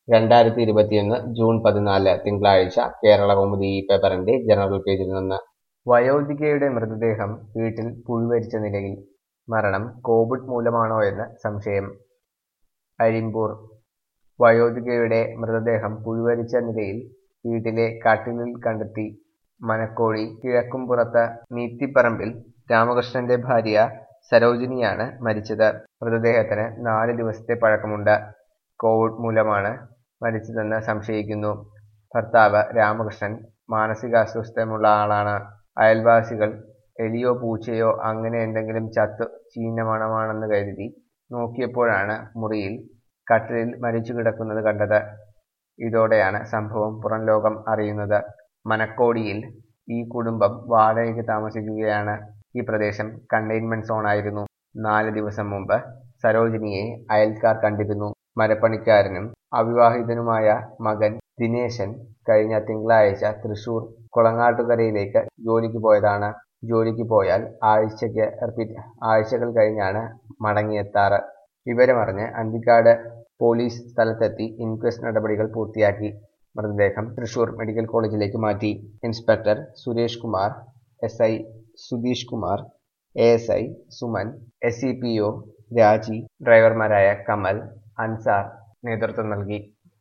രണ്ടായിരത്തി ഇരുപത്തിയൊന്ന് ജൂൺ പതിനാല് തിങ്കളാഴ്ച കേരള കൗമുദി ഈ പേപ്പറിന്റെ ജനറൽ പേജിൽ നിന്ന് വയോധികയുടെ മൃതദേഹം വീട്ടിൽ പുഴുവരിച്ച നിലയിൽ മരണം കോവിഡ് മൂലമാണോ എന്ന് സംശയം അരിമ്പൂർ വയോധികയുടെ മൃതദേഹം പുഴുവരിച്ച നിലയിൽ വീട്ടിലെ കട്ടിലിൽ കണ്ടെത്തി മനക്കോടി കിഴക്കുംപുറത്ത് നീത്തിപ്പറമ്പിൽ രാമകൃഷ്ണന്റെ ഭാര്യ സരോജിനിയാണ് മരിച്ചത് മൃതദേഹത്തിന് നാല് ദിവസത്തെ പഴക്കമുണ്ട് കോവിഡ് മൂലമാണ് മരിച്ചതെന്ന് സംശയിക്കുന്നു ഭർത്താവ് രാമകൃഷ്ണൻ മാനസികാസ്വസ്ഥമുള്ള ആളാണ് അയൽവാസികൾ എലിയോ പൂച്ചയോ അങ്ങനെ എന്തെങ്കിലും ചത്തു ചീഞ്ഞ മണമാണെന്ന് കരുതി നോക്കിയപ്പോഴാണ് മുറിയിൽ കട്ടിലിൽ മരിച്ചു കിടക്കുന്നത് കണ്ടത് ഇതോടെയാണ് സംഭവം പുറം ലോകം അറിയുന്നത് മനക്കോടിയിൽ ഈ കുടുംബം വാടകയ്ക്ക് താമസിക്കുകയാണ് ഈ പ്രദേശം കണ്ടെയ്ൻമെന്റ് സോണായിരുന്നു നാല് ദിവസം മുമ്പ് സരോജിനിയെ അയൽക്കാർ കണ്ടിരുന്നു മരപ്പണിക്കാരനും അവിവാഹിതനുമായ മകൻ ദിനേശൻ കഴിഞ്ഞ തിങ്കളാഴ്ച തൃശൂർ കുളങ്ങാട്ടുകരയിലേക്ക് ജോലിക്ക് പോയതാണ് ജോലിക്ക് പോയാൽ ആഴ്ചയ്ക്ക് റിപ്പീറ്റ് ആഴ്ചകൾ കഴിഞ്ഞാണ് മടങ്ങിയെത്താറ് വിവരമറിഞ്ഞ് അന്തിക്കാട് പോലീസ് സ്ഥലത്തെത്തി ഇൻക്വസ്റ്റ് നടപടികൾ പൂർത്തിയാക്കി മൃതദേഹം തൃശൂർ മെഡിക്കൽ കോളേജിലേക്ക് മാറ്റി inspector Suresh Kumar S I Sudheesh Kumar A S I Suman S C P O Raji ഡ്രൈവർമാരായ കമൽ അൻസാർ നേതൃത്വം നൽകി